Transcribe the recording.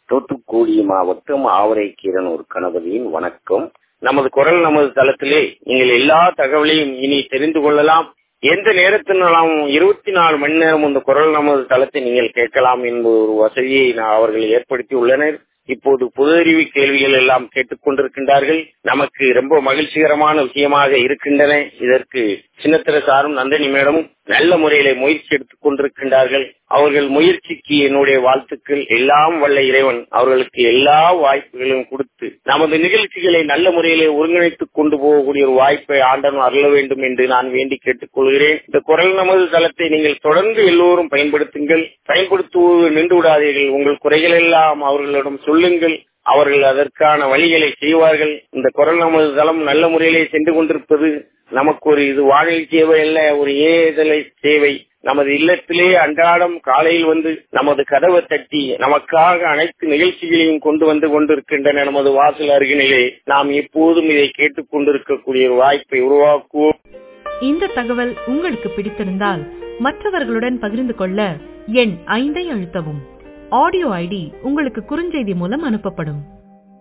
தூத்துக்குடி மாவட்டம் ஆவரைக்கீரன் ஒரு கணபதியின் வணக்கம் நமது குரல் நமது தளத்திலே நீங்கள் எல்லா தகவலையும் இனி தெரிந்து கொள்ளலாம் எந்த நேரத்தினாலும் இருபத்தி நாலு மணி நேரம் இந்த குரல் நமது தளத்தை நீங்கள் கேட்கலாம் என்பது ஒரு வசதியை அவர்கள் ஏற்படுத்தி உள்ளனர் இப்போது பொது அறிவு கேள்விகள் எல்லாம் கேட்டுக் கொண்டிருக்கின்றார்கள் நமக்கு ரொம்ப மகிழ்ச்சிகரமான விஷயமாக இருக்கின்றன இதற்கு சின்னத்திர சாரும் நந்தினி மேடமும் நல்ல முறையில முயற்சி எடுத்துக் கொண்டிருக்கின்றார்கள் அவர்கள் முயற்சிக்கு என்னுடைய வாழ்த்துக்கள் எல்லாம் வல்ல இறைவன் அவர்களுக்கு எல்லா வாய்ப்புகளையும் கொடுத்து நமது நிகழ்ச்சிகளை நல்ல முறையிலே ஒருங்கிணைத்துக் கொண்டு போகக்கூடிய ஒரு வாய்ப்பை ஆண்டவன் அருள வேண்டும் என்று நான் வேண்டி கேட்டுக் கொள்கிறேன் இந்த குரல் நமது தளத்தை நீங்கள் தொடர்ந்து எல்லோரும் பயன்படுத்துங்கள் பயன்படுத்துவது நின்று விடாதீர்கள் உங்கள் குறைகள் எல்லாம் அவர்களிடம் சொல்லுங்கள் அவர்கள் அதற்கான வழிகளை செய்வார்கள் இந்த குரல் நமது தளம் நல்ல முறையிலே சென்று கொண்டிருப்பது நமக்கு ஒரு இது வானிலை சேவை அல்ல ஒரு ஏதலை சேவை நமது இல்லத்திலே அன்றாடம் காலையில் வந்து நமது கதவை தட்டி நமக்காக அனைத்து நிகழ்ச்சிகளையும் கொண்டு வந்து கொண்டிருக்கின்றன நமது வாசல் அருகினிலே நாம் எப்போதும் இதை கேட்டுக் கொண்டிருக்கக்கூடிய ஒரு வாய்ப்பை உருவாக்குவோம் இந்த தகவல் உங்களுக்கு பிடித்திருந்தால் மற்றவர்களுடன் பகிர்ந்து கொள்ள எண் ஐந்தை அழுத்தவும் ஆடியோ ஐடி உங்களுக்கு குறுஞ்செய்தி மூலம் அனுப்பப்படும்